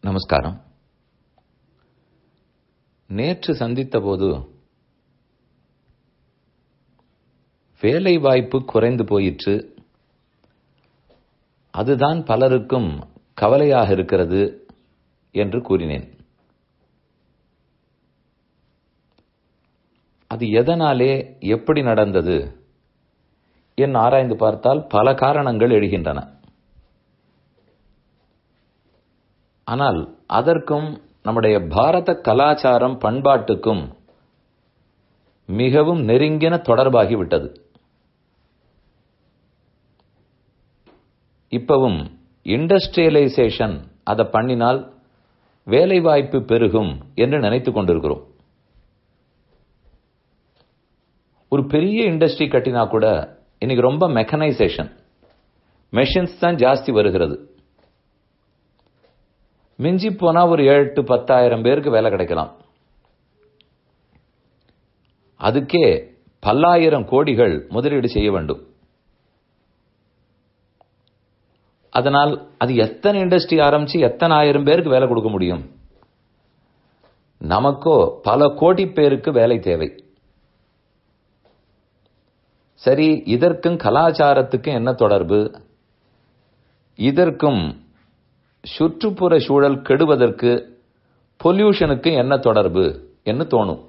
நமஸ்காரம் நேற்று சந்தித்தபோது வேலை வாய்ப்பு குறைந்து போயிற்று அதுதான் பலருக்கும் கவலையாக இருக்கிறது என்று கூறினேன் அது எதனாலே எப்படி நடந்தது என் ஆராய்ந்து பார்த்தால் பல காரணங்கள் எழுகின்றன ஆனால் அதற்கும் நம்முடைய பாரத கலாச்சாரம் பண்பாட்டுக்கும் மிகவும் நெருங்கின தொடர்பாகிவிட்டது இப்பவும் இண்டஸ்ட்ரியலைசேஷன் அதை பண்ணினால் வேலைவாய்ப்பு பெருகும் என்று நினைத்துக் கொண்டிருக்கிறோம் ஒரு பெரிய இண்டஸ்ட்ரி கட்டினா கூட இன்னைக்கு ரொம்ப மெக்கனைசேஷன் மெஷின்ஸ் தான் ஜாஸ்தி வருகிறது மிஞ்சி போனா ஒரு ஏழு எட்டு பத்தாயிரம் பேருக்கு வேலை கிடைக்கலாம் அதுக்கே பல்லாயிரம் கோடிகள் முதலீடு செய்ய வேண்டும் அதனால் அது எத்தனை இண்டஸ்ட்ரி ஆரம்பிச்சு எத்தனை ஆயிரம் பேருக்கு வேலை கொடுக்க முடியும் நமக்கோ பல கோடி பேருக்கு வேலை தேவை சரி இதற்கும் கலாச்சாரத்துக்கும் என்ன தொடர்பு இதற்கும் சுற்றுப்புற சூழல் கெடுவதற்கு பொல்யூஷனுக்கு என்ன தொடர்பு என்று தோணும்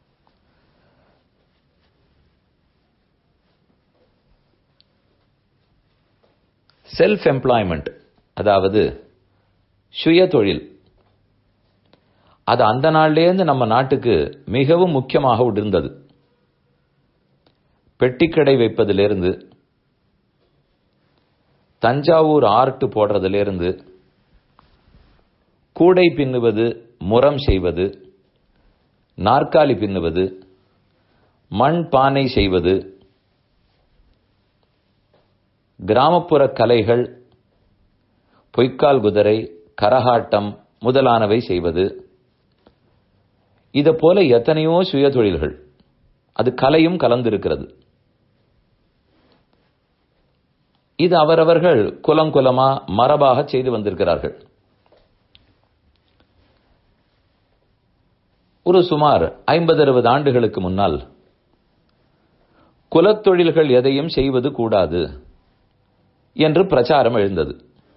செல்ஃப் எம்ப்ளாய்மெண்ட் அதாவது சுய தொழில் அது அந்த நாள்லேருந்து நம்ம நாட்டுக்கு மிகவும் முக்கியமாக இருந்தது பெட்டிக்கடை வைப்பதிலிருந்து தஞ்சாவூர் ஆர்ட் போடுறதிலிருந்து கூடை பின்னுவது முரம் செய்வது நாற்காலி பின்னுவது மண் பானை செய்வது கிராமப்புற கலைகள் பொய்க்கால் குதிரை கரகாட்டம் முதலானவை செய்வது இதை போல எத்தனையோ சுய தொழில்கள் அது கலையும் கலந்திருக்கிறது இது அவரவர்கள் குலம் குலமா மரபாக செய்து வந்திருக்கிறார்கள் ஒரு சுமார் ஐம்பது அறுபது ஆண்டுகளுக்கு முன்னால் குலத்தொழில்கள் எதையும் செய்வது கூடாது என்று பிரச்சாரம் எழுந்தது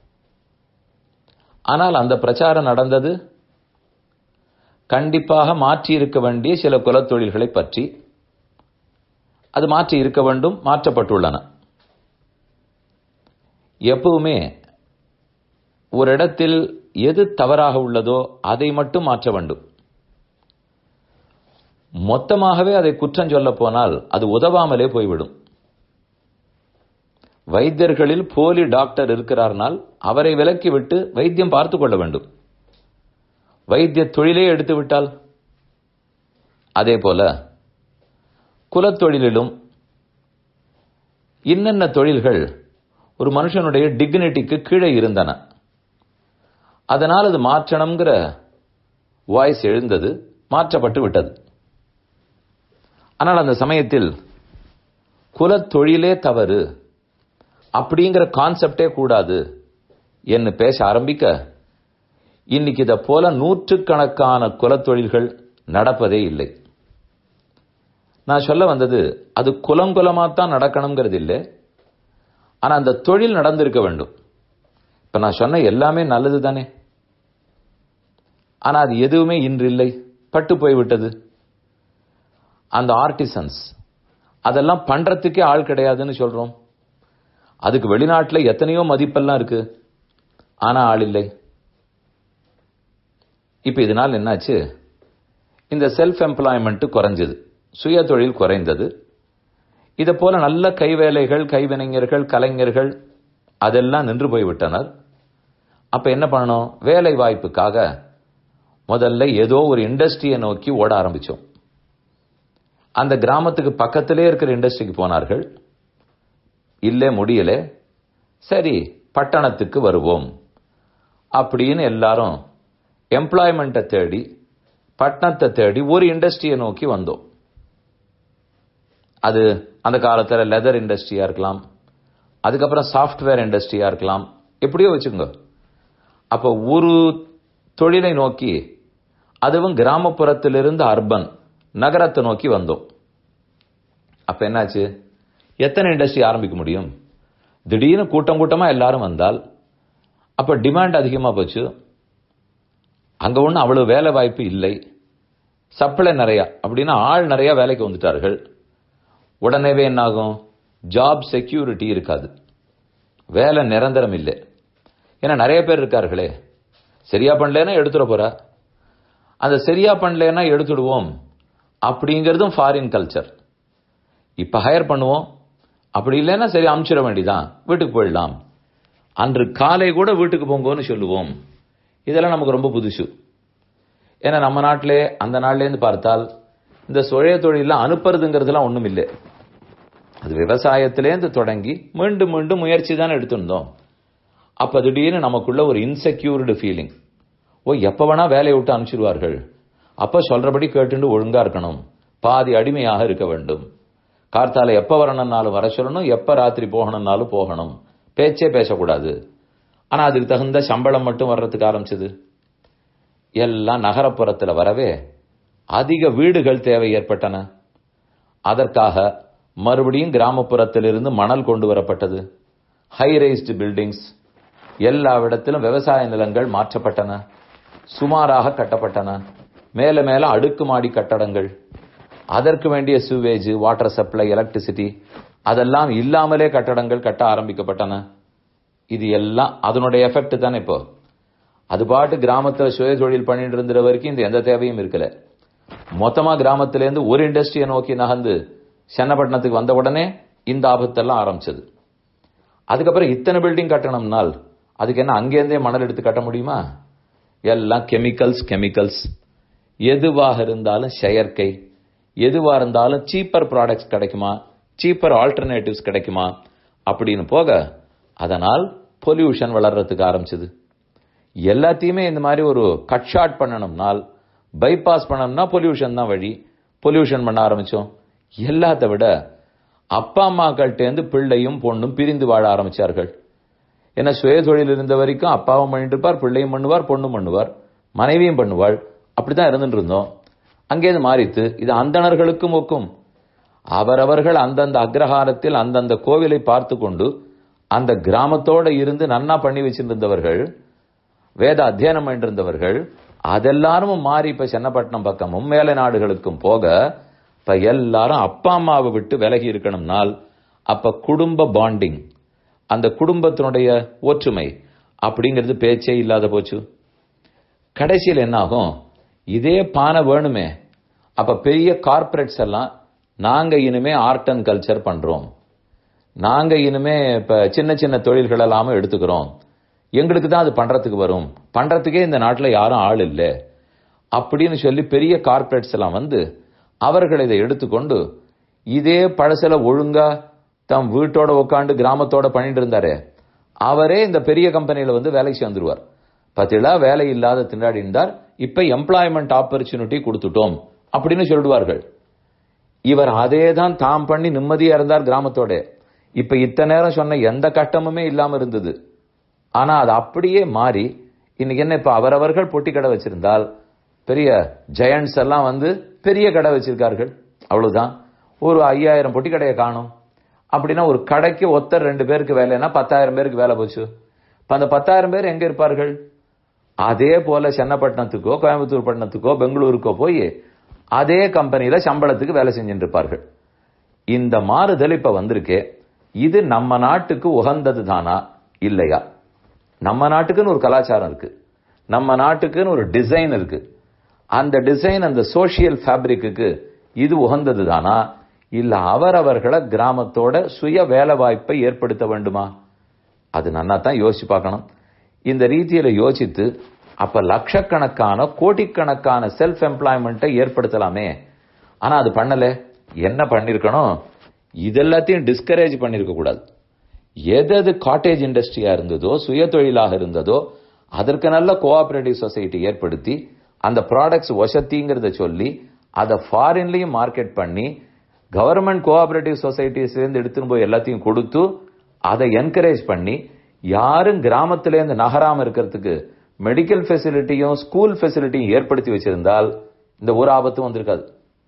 ஆனால் அந்த பிரச்சாரம் நடந்தது கண்டிப்பாக மாற்றி இருக்க வேண்டிய சில குலத்தொழில்களை பற்றி அது மாற்றி இருக்க வேண்டும் மாற்றப்பட்டுள்ளன எப்பவுமே ஒரு இடத்தில் எது தவறாக உள்ளதோ அதை மட்டும் மாற்ற வேண்டும் மொத்தமாகவே அதை குற்றம் சொல்ல போனால் அது உதவாமலே போய்விடும் வைத்தியர்களில் போலி டாக்டர் இருக்கிறார்னால் அவரை விலக்கிவிட்டு வைத்தியம் பார்த்துக் கொள்ள வேண்டும் வைத்திய தொழிலே எடுத்து விட்டால் அதே போல குலத்தொழிலிலும் இன்னென்ன தொழில்கள் ஒரு மனுஷனுடைய டிக்னிட்டிக்கு கீழே இருந்தன அதனால் அது மாற்றணுங்கிற வாய்ஸ் எழுந்தது மாற்றப்பட்டு விட்டது ஆனால் அந்த சமயத்தில் குலத்தொழிலே தவறு அப்படிங்கிற கான்செப்டே கூடாது என்று பேச ஆரம்பிக்க இன்னைக்கு இதை போல நூற்றுக்கணக்கான குலத்தொழில்கள் நடப்பதே இல்லை நான் சொல்ல வந்தது அது குலம் குலமாத்தான் நடக்கணுங்கிறது இல்லை ஆனா அந்த தொழில் நடந்திருக்க வேண்டும் இப்ப நான் சொன்ன எல்லாமே நல்லது தானே ஆனா அது எதுவுமே இன்று இல்லை பட்டு போய்விட்டது அந்த ஆர்டிசன்ஸ் அதெல்லாம் பண்றதுக்கே ஆள் கிடையாதுன்னு சொல்றோம் அதுக்கு வெளிநாட்டில் எத்தனையோ மதிப்பெல்லாம் இருக்கு ஆனா ஆள் இல்லை இப்ப இதனால் என்னாச்சு இந்த செல்ஃப் எம்ப்ளாய்மெண்ட் குறைஞ்சது சுய தொழில் குறைந்தது இதை போல நல்ல கைவேலைகள் கைவினைஞர்கள் கலைஞர்கள் அதெல்லாம் நின்று போய்விட்டனர் அப்ப என்ன பண்ணணும் வேலை வாய்ப்புக்காக முதல்ல ஏதோ ஒரு இண்டஸ்ட்ரியை நோக்கி ஓட ஆரம்பிச்சோம் அந்த கிராமத்துக்கு பக்கத்திலே இருக்கிற இண்டஸ்ட்ரிக்கு போனார்கள் இல்ல முடியல சரி பட்டணத்துக்கு வருவோம் அப்படின்னு எல்லாரும் எம்ப்ளாய்மெண்ட்டை தேடி பட்டணத்தை தேடி ஒரு இண்டஸ்ட்ரியை நோக்கி வந்தோம் அது அந்த காலத்தில் லெதர் இண்டஸ்ட்ரியா இருக்கலாம் அதுக்கப்புறம் சாஃப்ட்வேர் இண்டஸ்ட்ரியா இருக்கலாம் எப்படியோ வச்சுக்கோங்க அப்போ ஒரு தொழிலை நோக்கி அதுவும் கிராமப்புறத்திலிருந்து அர்பன் நகரத்தை நோக்கி வந்தோம் அப்ப என்னாச்சு எத்தனை இண்டஸ்ட்ரி ஆரம்பிக்க முடியும் திடீர்னு கூட்டம் கூட்டமா எல்லாரும் வந்தால் அப்ப டிமாண்ட் அதிகமா போச்சு அங்க ஒன்றும் அவ்வளவு வேலை வாய்ப்பு இல்லை சப்ளை நிறைய அப்படின்னா ஆள் நிறைய வேலைக்கு வந்துட்டார்கள் உடனேவே என்னாகும் ஜாப் செக்யூரிட்டி இருக்காது வேலை நிரந்தரம் இல்லை ஏன்னா நிறைய பேர் இருக்கார்களே சரியா பண்ணலன்னா எடுத்துட போற அந்த சரியா பண்ணலன்னா எடுத்துடுவோம் அப்படிங்கிறதும் ஃபாரின் கல்ச்சர் இப்ப ஹையர் பண்ணுவோம் அப்படி இல்லைன்னா சரி அமுச்சிட வேண்டிதான் வீட்டுக்கு போயிடலாம் அன்று காலை கூட வீட்டுக்கு போங்கன்னு சொல்லுவோம் இதெல்லாம் நமக்கு ரொம்ப புதுசு ஏன்னா நம்ம நாட்டிலே அந்த நாட்டிலேருந்து பார்த்தால் இந்த சுழைய தொழில அனுப்புறதுங்கிறதுலாம் ஒண்ணும் இல்லை அது விவசாயத்திலேருந்து தொடங்கி மீண்டும் மீண்டும் முயற்சி தான் எடுத்திருந்தோம் அப்ப திடீர்னு நமக்குள்ள ஒரு இன்செக்யூர்டு ஃபீலிங் ஓ எப்ப வேணா வேலையை விட்டு அனுப்பிச்சிடுவார்கள் அப்ப சொல்றபடி கேட்டுண்டு ஒழுங்கா இருக்கணும் பாதி அடிமையாக இருக்க வேண்டும் கார்த்தால எப்ப வரணும்னாலும் வர சொல்லணும் எப்ப ராத்திரி போகணும்னாலும் போகணும் பேச்சே பேசக்கூடாது ஆனா அதுக்கு தகுந்த சம்பளம் மட்டும் வர்றதுக்கு ஆரம்பிச்சது எல்லாம் நகரப்புறத்துல வரவே அதிக வீடுகள் தேவை ஏற்பட்டன அதற்காக மறுபடியும் கிராமப்புறத்திலிருந்து மணல் கொண்டு வரப்பட்டது ஹை ரைஸ்டு பில்டிங்ஸ் எல்லா இடத்திலும் விவசாய நிலங்கள் மாற்றப்பட்டன சுமாராக கட்டப்பட்டன மேல மேல அடுக்குமாடி கட்டடங்கள் அதற்கு வேண்டிய சூவேஜ் வாட்டர் சப்ளை எலக்ட்ரிசிட்டி அதெல்லாம் இல்லாமலே கட்டடங்கள் கட்ட ஆரம்பிக்கப்பட்டன இது எல்லாம் அதனுடைய எஃபெக்ட் தானே இப்போ அது பாட்டு கிராமத்துல சுய தொழில் பண்ணிட்டு இருந்த வரைக்கும் இந்த எந்த தேவையும் இருக்கல மொத்தமா கிராமத்திலேருந்து ஒரு இண்டஸ்ட்ரியை நோக்கி நகர்ந்து சென்னப்பட்டினத்துக்கு வந்த உடனே இந்த ஆபத்தெல்லாம் ஆரம்பிச்சது அதுக்கப்புறம் இத்தனை பில்டிங் கட்டணும்னால் அதுக்கு என்ன அங்கேருந்தே மணல் எடுத்து கட்ட முடியுமா எல்லாம் கெமிக்கல்ஸ் கெமிக்கல்ஸ் எதுவாக இருந்தாலும் செயற்கை எதுவா இருந்தாலும் சீப்பர் ப்ராடக்ட்ஸ் கிடைக்குமா சீப்பர் ஆல்டர்னேட்டிவ்ஸ் கிடைக்குமா அப்படின்னு போக அதனால் பொல்யூஷன் வளர்றதுக்கு ஆரம்பிச்சது எல்லாத்தையுமே இந்த மாதிரி ஒரு கட் ஷாட் பண்ணணும்னால் பைபாஸ் பண்ணணும்னா பொல்யூஷன் தான் வழி பொல்யூஷன் பண்ண ஆரம்பிச்சோம் எல்லாத்த விட அப்பா அம்மாக்கள்கிட்டேருந்து பிள்ளையும் பொண்ணும் பிரிந்து வாழ ஆரம்பிச்சார்கள் ஏன்னா சுய தொழில் இருந்த வரைக்கும் அப்பாவும் பண்ணிட்டு இருப்பார் பிள்ளையும் பண்ணுவார் பொண்ணும் பண்ணுவார் மனைவியும் பண்ணுவாள் அப்படிதான் இருந்துட்டு இருந்தோம் அங்கேருந்து மாறித்து இது அந்தணர்களுக்கும் ஒக்கும் அவரவர்கள் அந்தந்த அக்ரஹாரத்தில் அந்தந்த கோவிலை பார்த்து கொண்டு அந்த கிராமத்தோட இருந்து நன்னா பண்ணி வச்சிருந்தவர்கள் வேத அத்தியனம் பண்ணிருந்தவர்கள் அதெல்லாரும் மாறி இப்ப சென்னப்பட்டினம் பக்கமும் மேலை நாடுகளுக்கும் போக இப்ப எல்லாரும் அப்பா அம்மாவை விட்டு விலகி இருக்கணும்னால் அப்ப குடும்ப பாண்டிங் அந்த குடும்பத்தினுடைய ஒற்றுமை அப்படிங்கிறது பேச்சே இல்லாத போச்சு கடைசியில் என்ன ஆகும் இதே பானை வேணுமே அப்ப பெரிய கார்ப்பரேட்ஸ் எல்லாம் நாங்க இனிமே ஆர்ட் அண்ட் கல்ச்சர் பண்றோம் நாங்க இனிமே இப்ப சின்ன சின்ன தொழில்கள் எல்லாமே எடுத்துக்கிறோம் எங்களுக்கு தான் அது பண்றதுக்கு வரும் பண்றதுக்கே இந்த நாட்டில் யாரும் ஆள் இல்லை அப்படின்னு சொல்லி பெரிய கார்ப்பரேட்ஸ் எல்லாம் வந்து அவர்கள் இதை எடுத்துக்கொண்டு இதே பழசில ஒழுங்கா தம் வீட்டோட உட்காந்து கிராமத்தோட பண்ணிட்டு இருந்தாரே அவரே இந்த பெரிய கம்பெனியில வந்து வேலைக்கு சேர்ந்துருவார் பத்திலா வேலை இல்லாத திண்டாடி இருந்தார் இப்ப எம்ப்ளாய்மெண்ட் ஆப்பர்ச்சுனிட்டி கொடுத்துட்டோம் அப்படின்னு சொல்லிடுவார்கள் இவர் அதே தான் தாம் பண்ணி நிம்மதியா இருந்தார் கிராமத்தோட இப்ப இத்தனை நேரம் சொன்ன எந்த கட்டமுமே இல்லாம இருந்தது ஆனா அது அப்படியே மாறி இன்னைக்கு என்ன இப்ப அவரவர்கள் பொட்டி கடை வச்சிருந்தால் பெரிய ஜெயண்ட்ஸ் எல்லாம் வந்து பெரிய கடை வச்சிருக்கார்கள் அவ்வளவுதான் ஒரு ஐயாயிரம் பொட்டி கடையை காணும் அப்படின்னா ஒரு கடைக்கு ஒத்தர் ரெண்டு பேருக்கு வேலைன்னா பத்தாயிரம் பேருக்கு வேலை போச்சு இப்ப அந்த பத்தாயிரம் பேர் எங்க இருப்பார்கள் அதே போல சென்னப்பட்டினத்துக்கோ கோயம்புத்தூர் பட்டணத்துக்கோ பெங்களூருக்கோ போய் அதே கம்பெனியில சம்பளத்துக்கு வேலை செஞ்சுட்டு இருப்பார்கள் இந்த மாறுதல் இப்ப வந்திருக்கே இது நம்ம நாட்டுக்கு உகந்தது தானா இல்லையா நம்ம நாட்டுக்குன்னு ஒரு கலாச்சாரம் இருக்கு நம்ம நாட்டுக்குன்னு ஒரு டிசைன் இருக்கு அந்த டிசைன் அந்த சோசியல் ஃபேப்ரிக்கு இது உகந்தது தானா இல்ல அவரவர்களை கிராமத்தோட சுய வேலை வாய்ப்பை ஏற்படுத்த வேண்டுமா அது நன்னா தான் யோசிச்சு பார்க்கணும் இந்த ரீதியில யோசித்து அப்ப லட்சக்கணக்கான கோடிக்கணக்கான செல்ஃப் எம்ப்ளாய்மெண்ட்டை ஏற்படுத்தலாமே ஆனா அது பண்ணல என்ன பண்ணிருக்கணும் இதெல்லாத்தையும் டிஸ்கரேஜ் பண்ணிருக்க கூடாது எது எது காட்டேஜ் இண்டஸ்ட்ரியா இருந்ததோ சுய தொழிலாக இருந்ததோ அதற்கு நல்ல கோஆபரேட்டிவ் சொசைட்டி ஏற்படுத்தி அந்த ப்ராடக்ட்ஸ் வசத்திங்கிறத சொல்லி அதை ஃபாரின்லயும் மார்க்கெட் பண்ணி கவர்மெண்ட் கோஆபரேட்டிவ் சொசைட்டிஸ்லேருந்து எடுத்துன்னு போய் எல்லாத்தையும் கொடுத்து அதை என்கரேஜ் பண்ணி யாரும் கிராமத்திலேருந்து நகராம இருக்கிறதுக்கு மெடிக்கல் ஃபெசிலிட்டியும் ஸ்கூல் ஃபெசிலிட்டியும் ஏற்படுத்தி வச்சிருந்தால் இந்த ஒரு ஆபத்தும் வந்திருக்காது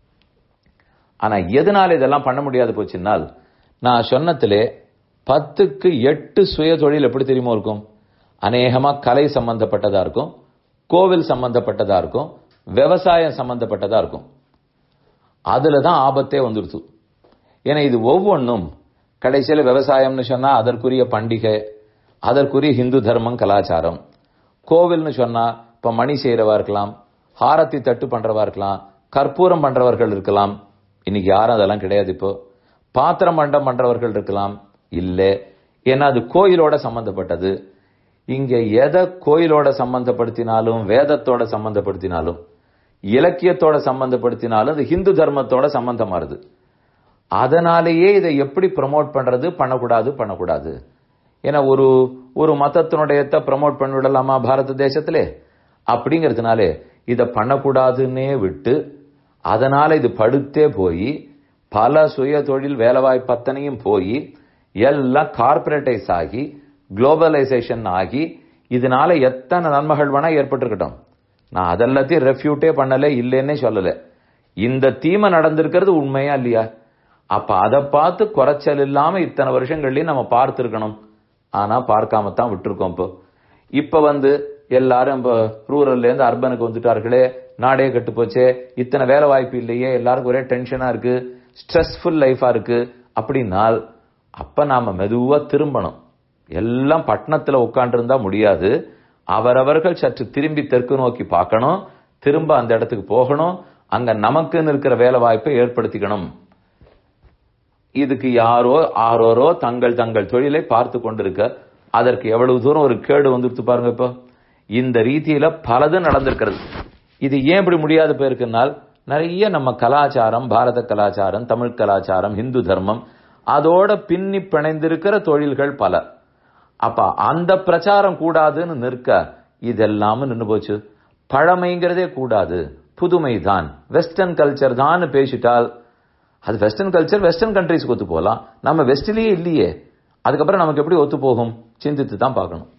ஆனா எதனால இதெல்லாம் பண்ண முடியாது போச்சுன்னால் நான் சொன்னத்திலே பத்துக்கு எட்டு சுய தொழில் எப்படி தெரியுமோ இருக்கும் அநேகமா கலை சம்பந்தப்பட்டதா இருக்கும் கோவில் சம்பந்தப்பட்டதா இருக்கும் விவசாயம் சம்பந்தப்பட்டதா இருக்கும் அதுல தான் ஆபத்தே வந்துருச்சு ஏன்னா இது ஒவ்வொன்றும் கடைசியில் விவசாயம்னு சொன்னா அதற்குரிய பண்டிகை அதற்குரிய ஹிந்து தர்மம் கலாச்சாரம் கோவில்னு சொன்னா இப்ப மணி செய்யறவா இருக்கலாம் ஹாரத்தி தட்டு பண்றவா இருக்கலாம் கற்பூரம் பண்றவர்கள் இருக்கலாம் இன்னைக்கு யாரும் அதெல்லாம் கிடையாது இப்போ பாத்திரம் மண்டம் பண்றவர்கள் இருக்கலாம் இல்ல ஏன்னா அது கோயிலோட சம்பந்தப்பட்டது இங்க எதை கோயிலோட சம்பந்தப்படுத்தினாலும் வேதத்தோட சம்பந்தப்படுத்தினாலும் இலக்கியத்தோட சம்பந்தப்படுத்தினாலும் அது ஹிந்து தர்மத்தோட சம்பந்தமாறுது அதனாலேயே இதை எப்படி ப்ரமோட் பண்றது பண்ணக்கூடாது பண்ணக்கூடாது ஏன்னா ஒரு ஒரு மதத்தினுடையத்தை ப்ரமோட் பண்ணிவிடலாமா பாரத தேசத்திலே அப்படிங்கிறதுனாலே இதை பண்ணக்கூடாதுன்னே விட்டு அதனால இது படுத்தே போய் பல சுய தொழில் வேலைவாய்ப்பு அத்தனையும் போய் எல்லாம் கார்பரேட்டைஸ் ஆகி குளோபலைசேஷன் ஆகி இதனால எத்தனை நன்மைகள் வேணா ஏற்பட்டிருக்கட்டும் நான் அதெல்லாத்தையும் ரெஃப்யூட்டே பண்ணல இல்லைன்னே சொல்லல இந்த தீமை நடந்திருக்கிறது உண்மையா இல்லையா அப்ப அதை பார்த்து குறைச்சல் இல்லாம இத்தனை வருஷங்கள்லயும் நம்ம பார்த்திருக்கணும் ஆனா பார்க்காம தான் விட்டுருக்கோம் இப்போ இப்ப வந்து எல்லாரும் இப்போ ரூரல்ல இருந்து அர்பனுக்கு வந்துட்டார்களே நாடே கெட்டு போச்சே இத்தனை வேலை வாய்ப்பு இல்லையே எல்லாருக்கும் ஒரே டென்ஷனா இருக்கு ஸ்ட்ரெஸ்ஃபுல் லைஃபா இருக்கு அப்படின்னால் அப்ப நாம மெதுவா திரும்பணும் எல்லாம் பட்டணத்துல உட்காண்டிருந்தா முடியாது அவரவர்கள் சற்று திரும்பி தெற்கு நோக்கி பார்க்கணும் திரும்ப அந்த இடத்துக்கு போகணும் அங்க நமக்குன்னு இருக்கிற வேலை வாய்ப்பை ஏற்படுத்திக்கணும் இதுக்கு யாரோ ஆரோரோ தங்கள் தங்கள் தொழிலை பார்த்து கொண்டிருக்க அதற்கு எவ்வளவு தூரம் ஒரு கேடு வந்துட்டு பாருங்க இப்போ இந்த ரீதியில பலது நடந்திருக்கிறது இது ஏன் இப்படி முடியாது போயிருக்குனால் நிறைய நம்ம கலாச்சாரம் பாரத கலாச்சாரம் தமிழ் கலாச்சாரம் இந்து தர்மம் அதோட பின்னி பிணைந்திருக்கிற தொழில்கள் பல அப்ப அந்த பிரச்சாரம் கூடாதுன்னு நிற்க இதெல்லாம நின்று போச்சு பழமைங்கிறதே கூடாது புதுமை தான் வெஸ்டர்ன் கல்ச்சர் தான் பேசிட்டால் அது வெஸ்டர்ன் கல்ச்சர் வெஸ்டர்ன் கண்ட்ரிஸ்க்கு ஒத்து போகலாம் நம்ம வெஸ்ட்லயே இல்லையே அதுக்கப்புறம் நமக்கு எப்படி ஒத்து போகும் சிந்தித்து தான் பார்க்கணும்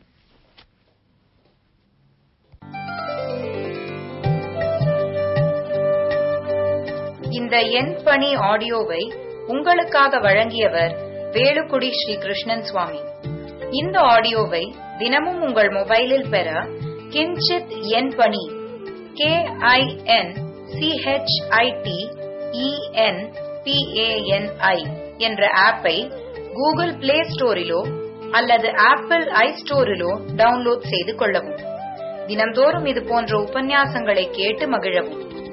இந்த எண் பணி ஆடியோவை உங்களுக்காக வழங்கியவர் வேலுக்குடி ஸ்ரீ கிருஷ்ணன் சுவாமி இந்த ஆடியோவை தினமும் உங்கள் மொபைலில் பெற கிஞ்சித் எண் பணி கே ஐ என் சிஹெச்ஐடி இஎன் பிஏஎன்ஐ என்ற ஆப்பை கூகுள் பிளே ஸ்டோரிலோ அல்லது ஆப்பிள் ஐ ஸ்டோரிலோ டவுன்லோட் செய்து கொள்ளவும் தினந்தோறும் இது போன்ற உபன்யாசங்களை கேட்டு மகிழவும்